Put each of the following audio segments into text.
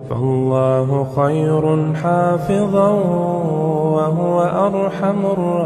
فالله خير حافظا وهو أرحم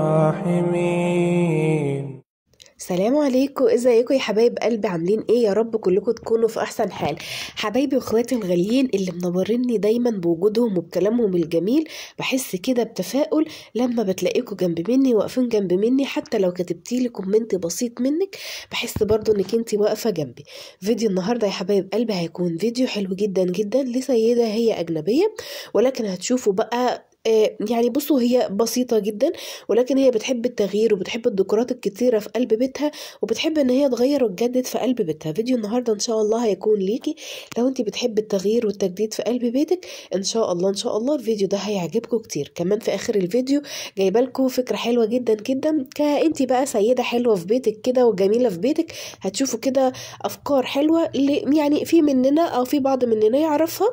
الراحمين سلام عليكم ازيكم يا حبايب قلبي عاملين ايه يا رب كلكم تكونوا في احسن حال حبايبي واخواتي الغاليين اللي منوريني دايما بوجودهم وبكلامهم الجميل بحس كده بتفاؤل لما بتلاقيكم جنب مني واقفين جنب مني حتى لو كتبتيلي كومنت بسيط منك بحس برضو انك انت واقفه جنبي فيديو النهارده يا حبايب قلبي هيكون فيديو حلو جدا جدا لسيده هي اجنبيه ولكن هتشوفوا بقى آه، يعني بصوا هي بسيطة جدا ولكن هي بتحب التغيير وبتحب الديكورات الكتيرة في قلب بيتها وبتحب ان هي تغير وتجدد في قلب بيتها فيديو النهاردة ان شاء الله هيكون ليكي لو انت بتحب التغيير والتجديد في قلب بيتك ان شاء الله ان شاء الله الفيديو ده هيعجبكم كتير كمان في اخر الفيديو جايبه لكم فكرة حلوة جدا جدا كانت بقى سيدة حلوة في بيتك كده وجميلة في بيتك هتشوفوا كده افكار حلوة اللي يعني في مننا او في بعض مننا يعرفها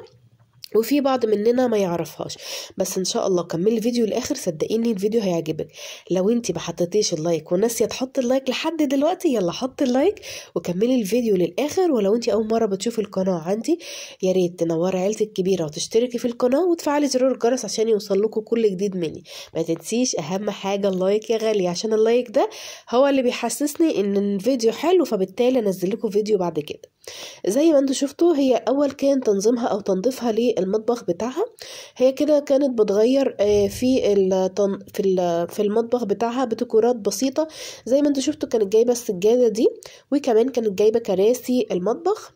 وفي بعض مننا ما يعرفهاش بس ان شاء الله كملي الفيديو للاخر صدقيني الفيديو هيعجبك لو انت ما حطيتيش اللايك وناسيه تحطي اللايك لحد دلوقتي يلا حطي اللايك وكملي الفيديو للاخر ولو انت اول مره بتشوفي القناه عندي يا ريت تنوري عيلتك الكبيره وتشتركي في القناه وتفعلي زرار الجرس عشان يوصل لكم كل جديد مني ما تنسيش اهم حاجه اللايك يا غالي عشان اللايك ده هو اللي بيحسسني ان الفيديو حلو فبالتالي انزل لكم فيديو بعد كده زي ما انتوا شفتوا هي اول كان تنظيمها او تنظيفها للمطبخ بتاعها هي كده كانت بتغير آه، في التن... في ال- في المطبخ بتاعها بديكورات بسيطه زي ما انتوا شفتوا كانت جايبه السجاده دي وكمان كانت جايبه كراسي المطبخ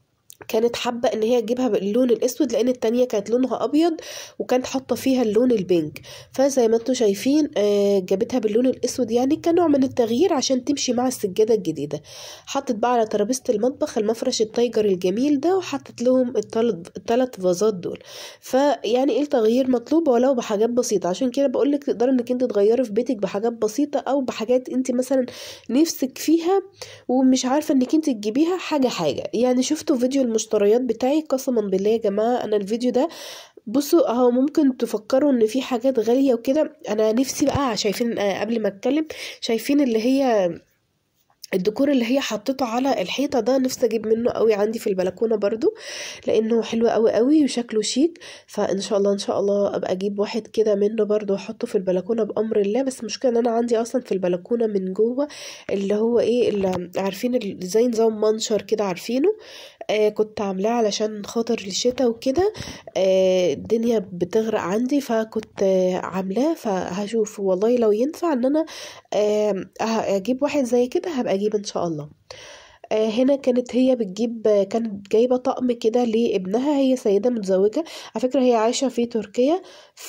كانت حابة ان هي تجيبها باللون الاسود لان التانية كانت لونها ابيض وكانت حاطة فيها اللون البينك فزي ما انتوا شايفين آه، جابتها باللون الاسود يعني كنوع من التغيير عشان تمشي مع السجادة الجديدة حطت بقى على ترابيزة المطبخ المفرش التايجر الجميل ده وحطت لهم التلت التلات فازات دول فيعني ايه التغيير مطلوب ولو بحاجات بسيطة عشان كده بقولك تقدري انك انت تغيري في بيتك بحاجات بسيطة او بحاجات انت مثلا نفسك فيها ومش عارفة انك انت تجيبيها حاجة حاجة يعني شفتوا فيديو المشتريات بتاعي قسما بالله يا جماعة انا الفيديو ده بصوا اهو ممكن تفكروا ان في حاجات غالية وكده انا نفسي بقى شايفين آه، قبل ما اتكلم شايفين اللي هي الديكور اللي هي حطيته على الحيطة ده نفسي اجيب منه قوي عندي في البلكونة برضو لانه حلو قوي قوي وشكله شيك فان شاء الله ان شاء الله ابقى اجيب واحد كده منه برضو واحطه في البلكونة بامر الله بس المشكلة ان انا عندي اصلا في البلكونة من جوه اللي هو ايه اللي عارفين ال- زي نظام منشر كده عارفينه آه كنت عاملاه علشان خاطر الشتاء وكده آه الدنيا بتغرق عندي فكنت آه عاملاه فهشوف والله لو ينفع ان انا آه اجيب واحد زي كده هبقى اجيب ان شاء الله آه، هنا كانت هي بتجيب آه، كانت جايبة طقم كده لابنها هي سيدة متزوجة على فكرة هي عايشة في تركيا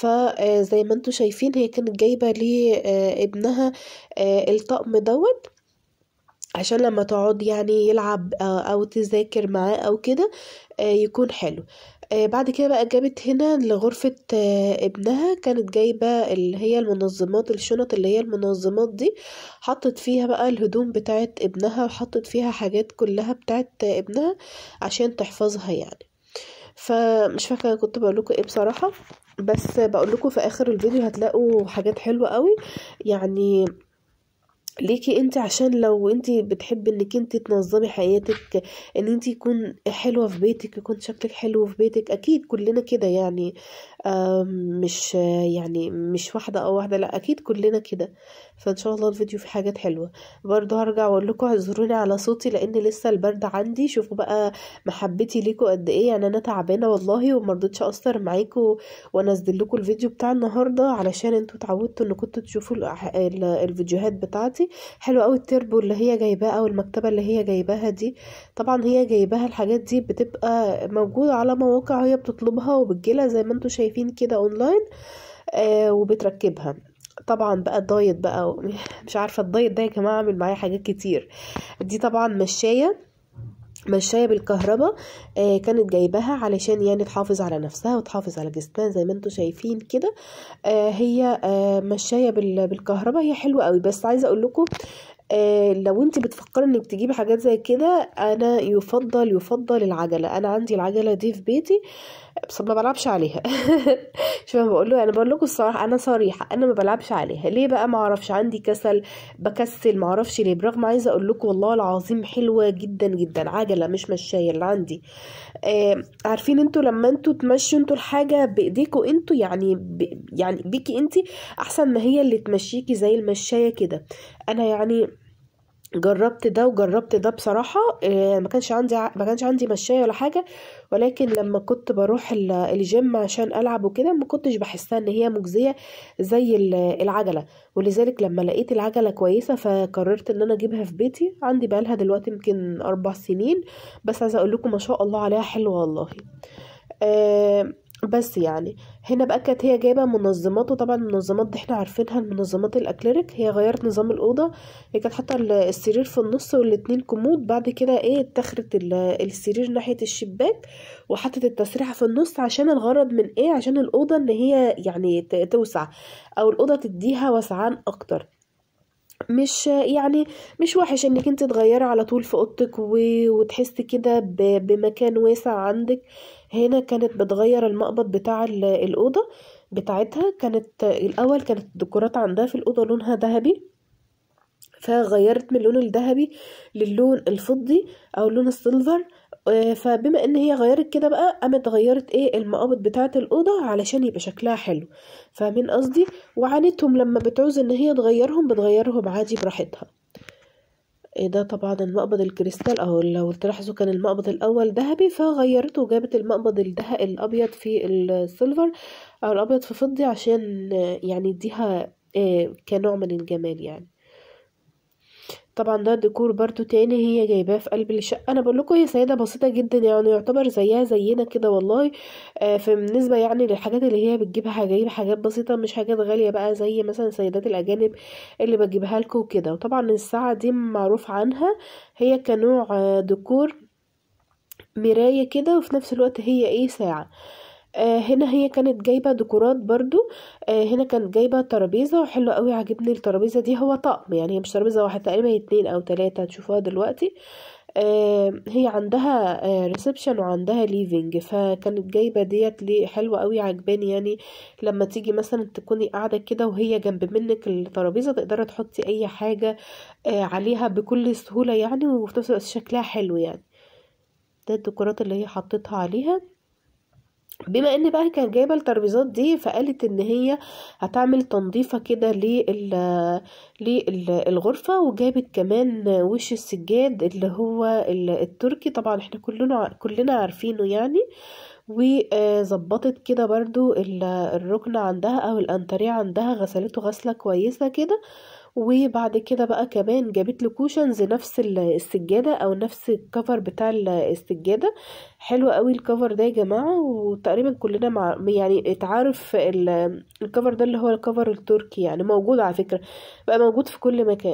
فزي ما انتوا شايفين هي كانت جايبة لابنها الطقم دوت عشان لما تقعد يعني يلعب آه، او تذاكر معاه او كده آه، يكون حلو آه، بعد كده بقى جابت هنا لغرفة آه، ابنها كانت جايبة اللي هي المنظمات الشنط اللي هي المنظمات دي حطت فيها بقى الهدوم بتاعت ابنها وحطت فيها حاجات كلها بتاعت ابنها عشان تحفظها يعني فمش فاكرة أنا كنت بقول لكم ايه بصراحة بس بقول لكم في اخر الفيديو هتلاقوا حاجات حلوة قوي يعني ليكي انت عشان لو انت بتحبي انك انت تنظمي حياتك ان انت يكون حلوة في بيتك يكون شكلك حلو في بيتك اكيد كلنا كده يعني آم، مش يعني مش واحدة او واحدة لا اكيد كلنا كده فان شاء الله الفيديو فيه حاجات حلوة برضه هرجع واقول لكم اعذروني على صوتي لان لسه البرد عندي شوفوا بقى محبتي ليكوا قد ايه يعني انا تعبانة والله ومرضتش اقصر معاكم وانزل لكم الفيديو بتاع النهارده علشان انتوا اتعودتوا ان كنتوا تشوفوا الأح- ال- الفيديوهات بتاعتي حلو قوي التربو اللي هي جايباه او المكتبه اللي هي جايباها دي طبعا هي جايباها الحاجات دي بتبقى موجوده على مواقع هي بتطلبها وبتجيلها زي ما انتوا شايفين كده اونلاين آه وبتركبها طبعا بقى الدايت بقى مش عارفه الدايت ده يا جماعه عامل معايا حاجات كتير دي طبعا مشايه مشاية بالكهرباء آه كانت جايباها علشان يعني تحافظ على نفسها وتحافظ على جسمها زي ما انتوا شايفين كده آه هي آه مشاية بال- بالكهرباء هي حلوة قوي بس عايزة اقول لكم آه لو انت بتفكري انك تجيبي حاجات زي كده انا يفضل يفضل العجله انا عندي العجله دي في بيتي بس ما بلعبش عليها شوف بقول له انا بقول لكم الصراحه انا صريحه انا ما بلعبش عليها ليه بقى ما اعرفش عندي كسل بكسل ما اعرفش ليه برغم عايزه اقول لكم والله العظيم حلوه جدا جدا عجله مش مشايه اللي عندي آه عارفين انتوا لما انتوا تمشوا انتوا الحاجه بايديكوا انتوا يعني ب... يعني بيكي انتي احسن ما هي اللي تمشيكي زي المشايه كده انا يعني جربت ده وجربت ده بصراحة آه، ما كانش عندي ع- ما كانش عندي مشاية ولا حاجة ولكن لما كنت بروح ال- الجيم عشان ألعب وكده ما كنتش بحسها ان هي مجزية زي ال- العجلة ولذلك لما لقيت العجلة كويسة فقررت ان انا اجيبها في بيتي عندي بقالها دلوقتي يمكن اربع سنين بس عايزة اقول لكم ما شاء الله عليها حلوة والله آه بس يعني هنا بقى كانت هي جايبه منظمات وطبعا المنظمات دي احنا عارفينها المنظمات الاكليريك هي غيرت نظام الاوضه هي كانت حاطه ال- السرير في النص والاتنين كومود بعد كده ايه اتخرت ال- السرير ناحيه الشباك وحطت التسريحه في النص عشان الغرض من ايه عشان الاوضه ان هي يعني ت- توسع او الاوضه تديها وسعان اكتر مش يعني مش وحش انك انت تغيري على طول في اوضتك و... وتحسي كده ب... بمكان واسع عندك هنا كانت بتغير المقبض بتاع ال- الاوضه بتاعتها كانت الاول كانت الديكورات عندها في الاوضه لونها ذهبي فغيرت من اللون الذهبي للون الفضي او لون السيلفر آه، فبما ان هي غيرت كده بقى قامت غيرت ايه المقابض بتاعه الاوضه علشان يبقى شكلها حلو فاهمين قصدي وعانتهم لما بتعوز ان هي تغيرهم بتغيرهم عادي براحتها إيه ده طبعا المقبض الكريستال او لو تلاحظوا كان المقبض الاول ذهبي فغيرته وجابت المقبض الده الابيض في السيلفر او الابيض في فضي عشان آه، يعني يديها آه، كنوع من الجمال يعني طبعا ده ديكور برضو تاني هي جايباه في قلب الشقة انا بقول لكم هي سيدة بسيطة جدا يعني يعتبر زيها زينا كده والله آه فبالنسبة يعني للحاجات اللي هي بتجيبها جايبة حاجات بسيطة مش حاجات غالية بقى زي مثلا سيدات الأجانب اللي بجيبها لكم وكده وطبعا الساعة دي معروف عنها هي كنوع آه، ديكور مراية كده وفي نفس الوقت هي ايه ساعة آه هنا هي كانت جايبة ديكورات برضو آه هنا كانت جايبة ترابيزة وحلوة قوي عجبني الترابيزة دي هو طقم يعني هي مش ترابيزة واحدة تقريبا اتنين او تلاتة هتشوفوها دلوقتي آه هي عندها آه ريسبشن وعندها ليفينج فكانت جايبة ديت ليه حلوة قوي عجباني يعني لما تيجي مثلا تكوني قاعدة كده وهي جنب منك الترابيزة تقدري تحطي اي حاجة آه عليها بكل سهولة يعني وفي نفس الوقت شكلها حلو يعني ده الديكورات اللي هي حطيتها عليها بما ان بقى كانت جايبه الترابيزات دي فقالت ان هي هتعمل تنظيفه كده لل للغرفه وجابت كمان وش السجاد اللي هو ال- التركي طبعا احنا كلنا كلنا عارفينه يعني وظبطت كده برضو ال- الركن عندها او الانتريه عندها غسلته غسله كويسه كده وبعد كده بقى كمان جابت له كوشنز نفس ال- السجاده او نفس الكفر بتاع ال- السجاده حلو قوي الكفر ده يا جماعه وتقريبا كلنا مع يعني اتعارف ال- الكفر ده اللي هو الكفر التركي يعني موجود على فكره بقى موجود في كل مكان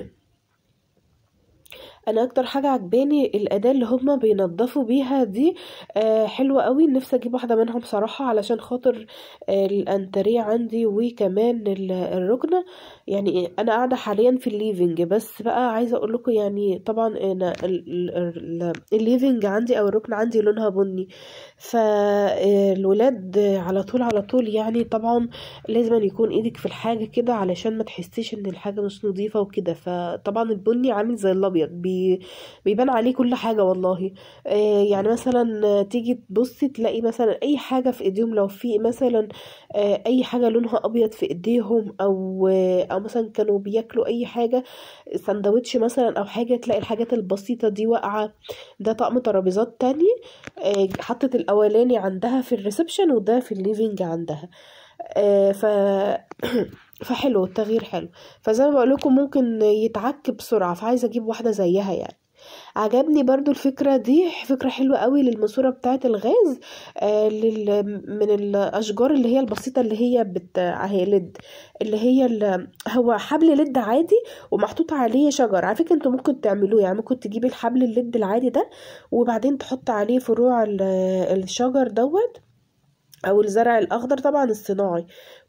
انا اكتر حاجه عجباني الاداه اللي هما بينضفوا بيها دي آه حلوه قوي نفسي اجيب واحده منهم بصراحه علشان خاطر آه الانتريه عندي وكمان ال- الركنه يعني انا قاعده حاليا في الليفينج بس بقى عايزه اقول لكم يعني طبعا انا ال- ال- ال- الليفينج عندي او الركنه عندي لونها بني فالولاد على طول على طول يعني طبعا لازم أن يكون ايدك في الحاجه كده علشان ما تحسيش ان الحاجه مش نظيفه وكده فطبعا البني عامل زي الابيض بي بيبان عليه كل حاجه والله آه يعني مثلا تيجي تبصي تلاقي مثلا اي حاجه في ايديهم لو في مثلا آه اي حاجه لونها ابيض في ايديهم او آه او مثلا كانوا بياكلوا اي حاجه سندوتش مثلا او حاجه تلاقي الحاجات البسيطه دي واقعه ده طقم ترابيزات تاني آه حطت الاولاني عندها في الريسبشن وده في الليفينج عندها آه ف فحلو التغيير حلو فزي ما بقول لكم ممكن يتعك بسرعه فعايزه اجيب واحده زيها يعني عجبني برضو الفكرة دي فكرة حلوة قوي للماسورة بتاعة الغاز آه لل... من الأشجار اللي هي البسيطة اللي هي بت... هي لد اللي هي ال... هو حبل لد عادي ومحطوط عليه شجر على فكرة انتوا ممكن تعملوه يعني ممكن تجيبي الحبل اللد العادي ده وبعدين تحط عليه فروع ال- الشجر دوت او الزرع الاخضر طبعا الصناعي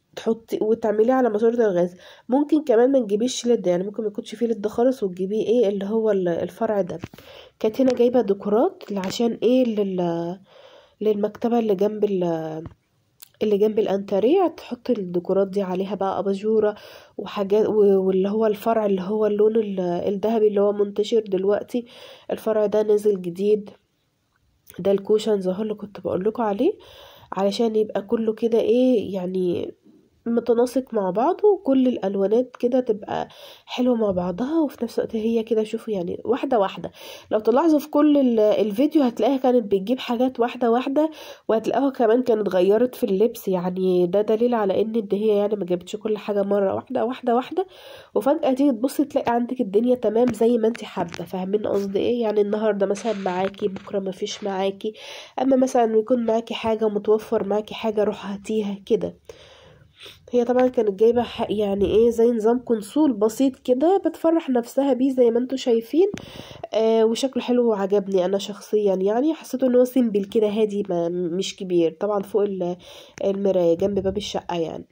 تحطي وتعمليه على ماسورة الغاز ممكن كمان ما نجيبيش ليد يعني ممكن ما يكونش فيه ليد خالص وتجيبيه ايه اللي هو ال- الفرع ده كانت هنا جايبه ديكورات عشان ايه لل للمكتبه اللي جنب ال اللي جنب الانتريه تحط الديكورات دي عليها بقى اباجوره وحاجات و- واللي هو الفرع اللي هو اللون ال- الذهبي اللي هو منتشر دلوقتي الفرع ده نزل جديد ده الكوشنز اهو اللي كنت بقول لكم عليه علشان يبقى كله كده ايه يعني متناسق مع بعضه وكل الالوانات كده تبقى حلوه مع بعضها وفي نفس الوقت هي كده شوفوا يعني واحده واحده لو تلاحظوا في كل ال- الفيديو هتلاقيها كانت بتجيب حاجات واحده واحده وهتلاقوها كمان كانت غيرت في اللبس يعني ده دليل على ان ان هي يعني ما جابتش كل حاجه مره واحده واحده واحده وفجاه تيجي تبصي تلاقي عندك الدنيا تمام زي ما انت حابه فاهمين قصدي ايه يعني النهارده مثلا معاكي بكره ما فيش معاكي اما مثلا يكون معاكي حاجه متوفر معاكي حاجه روح هاتيها كده هي طبعا كانت جايبة ح- يعني ايه زي نظام كونسول بسيط كده بتفرح نفسها بيه زي ما انتوا شايفين آه وشكله حلو وعجبني انا شخصيا يعني حسيته ان هو سيمبل كده هادي ما مش كبير طبعا فوق ال- المراية جنب باب الشقة يعني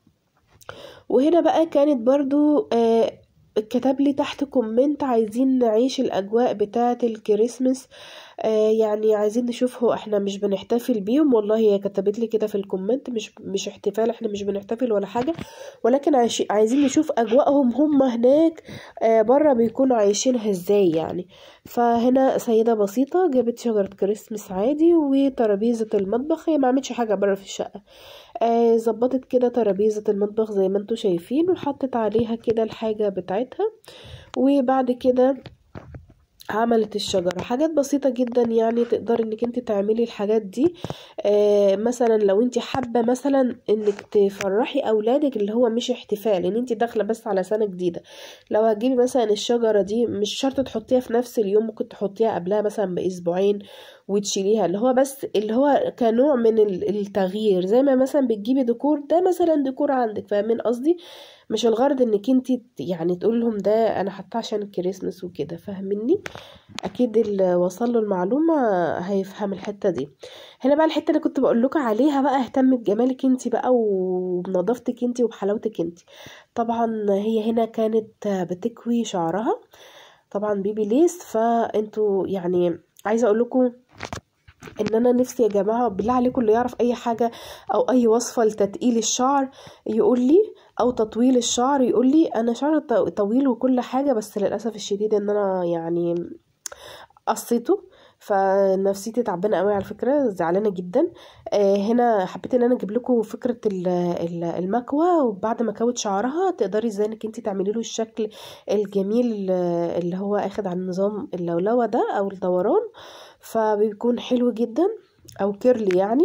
وهنا بقى كانت برضو آه كتب لي تحت كومنت عايزين نعيش الأجواء بتاعة الكريسماس آه يعني عايزين نشوف هو احنا مش بنحتفل بيهم والله هي كتبت لي كده في الكومنت مش مش احتفال احنا مش بنحتفل ولا حاجة ولكن عايش عايزين نشوف أجواءهم هم هناك آه بره بيكونوا عايشينها ازاي يعني فهنا سيدة بسيطة جابت شجرة كريسماس عادي وترابيزة المطبخ هي ما عملتش حاجة بره في الشقة آه، ظبطت كده ترابيزة المطبخ زي ما انتوا شايفين وحطت عليها كده الحاجة بتاعتها وبعد كده عملت الشجرة حاجات بسيطة جدا يعني تقدري انك انت تعملي الحاجات دي آه مثلا لو انت حابة مثلا انك تفرحي اولادك اللي هو مش احتفال ان انت داخلة بس على سنة جديدة لو هتجيبي مثلا الشجرة دي مش شرط تحطيها في نفس اليوم ممكن تحطيها قبلها مثلا باسبوعين وتشيليها اللي هو بس اللي هو كنوع من ال- التغيير زي ما مثلا بتجيبي ديكور ده مثلا ديكور عندك فاهمين قصدي مش الغرض انك انت يعني تقول لهم ده انا حاطاه عشان الكريسماس وكده فاهميني اكيد اللي وصل له المعلومه هيفهم الحته دي هنا بقى الحته اللي كنت بقول لكم عليها بقى اهتم بجمالك انت بقى وبنظافتك انت وبحلاوتك انت طبعا هي هنا كانت بتكوي شعرها طبعا بيبي ليس فانتوا يعني عايزه اقول لكم ان انا نفسي يا جماعه بالله عليكم اللي يعرف اي حاجه او اي وصفه لتتقيل الشعر يقول لي او تطويل الشعر يقول لي انا شعري ط- طويل وكل حاجه بس للاسف الشديد ان انا يعني قصيته فنفسيتي تعبانه قوي على فكره زعلانه جدا آه هنا حبيت ان انا اجيب لكم فكره ال- ال- المكوى وبعد ما كوت شعرها تقدري ازاي انك انت تعملي له الشكل الجميل آه، اللي هو اخد عن نظام اللولوه ده او الدوران فبيكون حلو جدا او كيرلي يعني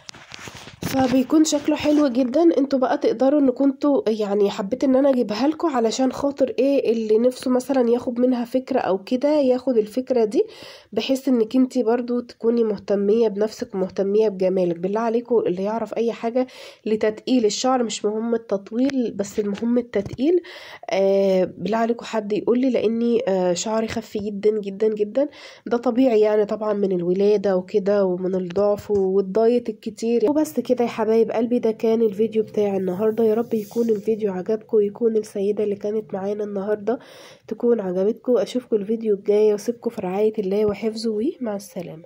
فبيكون شكله حلو جدا انتوا بقى تقدروا ان كنتوا يعني حبيت ان انا اجيبها لكم علشان خاطر ايه اللي نفسه مثلا ياخد منها فكرة او كده ياخد الفكرة دي بحيث انك انتي برضو تكوني مهتمية بنفسك ومهتمية بجمالك بالله عليكم اللي يعرف اي حاجة لتتقيل الشعر مش مهم التطويل بس المهم التتقيل آه بالله عليكم حد يقول لي لاني آه شعري خفي جدا جدا جدا ده طبيعي يعني طبعا من الولادة وكده ومن الضعف والدايت الكتير وبس كده يا حبايب قلبي ده كان الفيديو بتاع النهاردة يا رب يكون الفيديو عجبكم ويكون السيدة اللي كانت معانا النهاردة تكون عجبتكم اشوفكم الفيديو الجاي واسيبكم في رعاية الله وحفظه ومع السلامة